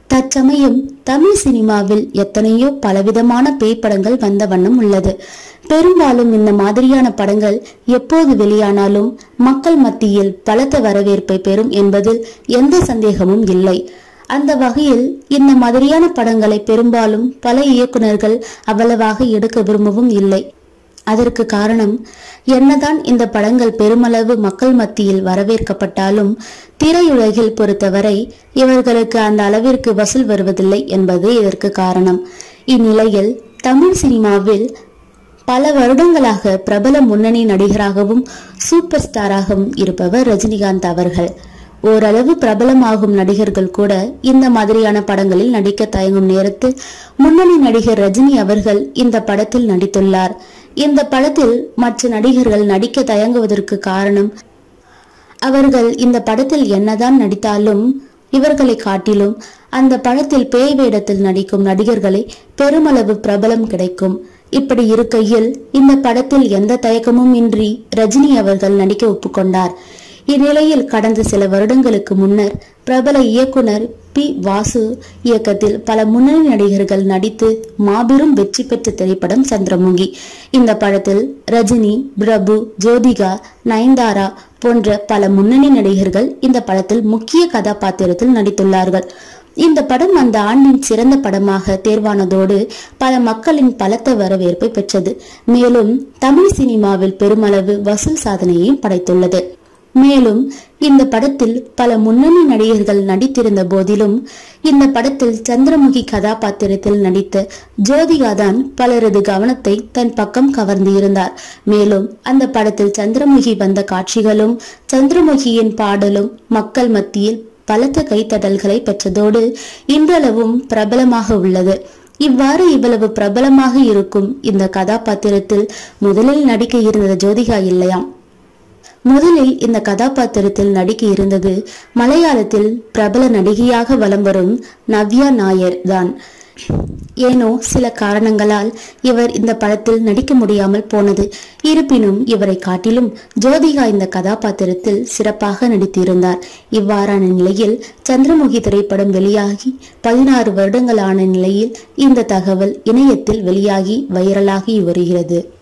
தற்சமயம் தமிழ் சினிமாவில் எத்தனையோ பலவிதமான பேய் படங்கள் வந்த வண்ணம் உள்ளது பெரும்பாலும் இந்த மாதிரியான படங்கள் எப்போது வெளியானாலும் மக்கள் மத்தியில் பலத்த வரவேற்பை பெறும் என்பதில் எந்த சந்தேகமும் இல்லை அந்த வகையில் இந்த மாதிரியான படங்களை பெரும்பாலும் பல இயக்குனர்கள் அவ்வளவாக எடுக்க விரும்பவும் இல்லை அதற்கு காரணம் என்னதான் இந்த படங்கள் பெருமளவு மக்கள் மத்தியில் வரவேற்கப்பட்டாலும் திரையுலகில் பொறுத்தவரை இவர்களுக்கு அந்த அளவிற்கு வசூல் வருவதில்லை என்பதே இதற்கு காரணம் இந்நிலையில் தமிழ் சினிமாவில் பல வருடங்களாக பிரபல முன்னணி நடிகராகவும் சூப்பர் ஸ்டாராகவும் இருப்பவர் ரஜினிகாந்த் அவர்கள் ஓரளவு பிரபலமாகும் நடிகர்கள் கூட இந்த மாதிரியான படங்களில் நடிக்க தயங்கும் நேரத்தில் முன்னணி நடிகர் ரஜினி அவர்கள் இந்த படத்தில் நடித்துள்ளார் இந்த படத்தில் மற்ற நடிகர்கள் நடிக்க தயங்குவதற்கு காரணம் அவர்கள் இந்த படத்தில் என்னதான் நடித்தாலும் இவர்களை காட்டிலும் அந்த படத்தில் பேய் வேடத்தில் நடிக்கும் நடிகர்களை பெருமளவு பிரபலம் கிடைக்கும் இப்படி இருக்கையில் இந்த படத்தில் எந்த தயக்கமும் இன்றி ரஜினி அவர்கள் நடிக்க ஒப்புக்கொண்டார் இந்நிலையில் கடந்த சில வருடங்களுக்கு முன்னர் பிரபல இயக்குனர் பி வாசு இயக்கத்தில் பல முன்னணி நடிகர்கள் நடித்து மாபெரும் வெற்றி பெற்ற திரைப்படம் சந்திரமுகி இந்த படத்தில் ரஜினி பிரபு ஜோதிகா நயன்தாரா போன்ற பல முன்னணி நடிகர்கள் இந்த படத்தில் முக்கிய கதாபாத்திரத்தில் நடித்துள்ளார்கள் இந்த படம் அந்த ஆண்டின் சிறந்த படமாக தேர்வானதோடு பல மக்களின் பலத்த வரவேற்பை பெற்றது மேலும் தமிழ் சினிமாவில் பெருமளவு வசூல் சாதனையையும் படைத்துள்ளது மேலும் இந்த படத்தில் பல முன்னணி நடிகர்கள் நடித்திருந்த போதிலும் இந்த படத்தில் சந்திரமுகி கதாபாத்திரத்தில் நடித்த ஜோதிகா தான் பலரது கவனத்தை தன் பக்கம் கவர்ந்து இருந்தார் மேலும் அந்த படத்தில் சந்திரமுகி வந்த காட்சிகளும் சந்திரமுகியின் பாடலும் மக்கள் மத்தியில் பலத்த கைத்தடல்களை பெற்றதோடு இன்றளவும் பிரபலமாக உள்ளது இவ்வாறு இவ்வளவு பிரபலமாக இருக்கும் இந்த கதாபாத்திரத்தில் முதலில் நடிக்க இருந்த ஜோதிகா இல்லையாம் முதலில் இந்த கதாபாத்திரத்தில் நடிக்க இருந்தது மலையாளத்தில் பிரபல நடிகையாக வலம் வரும் நவ்யா நாயர் தான் ஏனோ சில காரணங்களால் இவர் இந்த படத்தில் நடிக்க முடியாமல் போனது இருப்பினும் இவரை காட்டிலும் ஜோதிகா இந்த கதாபாத்திரத்தில் சிறப்பாக நடித்திருந்தார் இவ்வாறான நிலையில் சந்திரமுகி திரைப்படம் வெளியாகி பதினாறு வருடங்களான நிலையில் இந்த தகவல் இணையத்தில் வெளியாகி வைரலாகி வருகிறது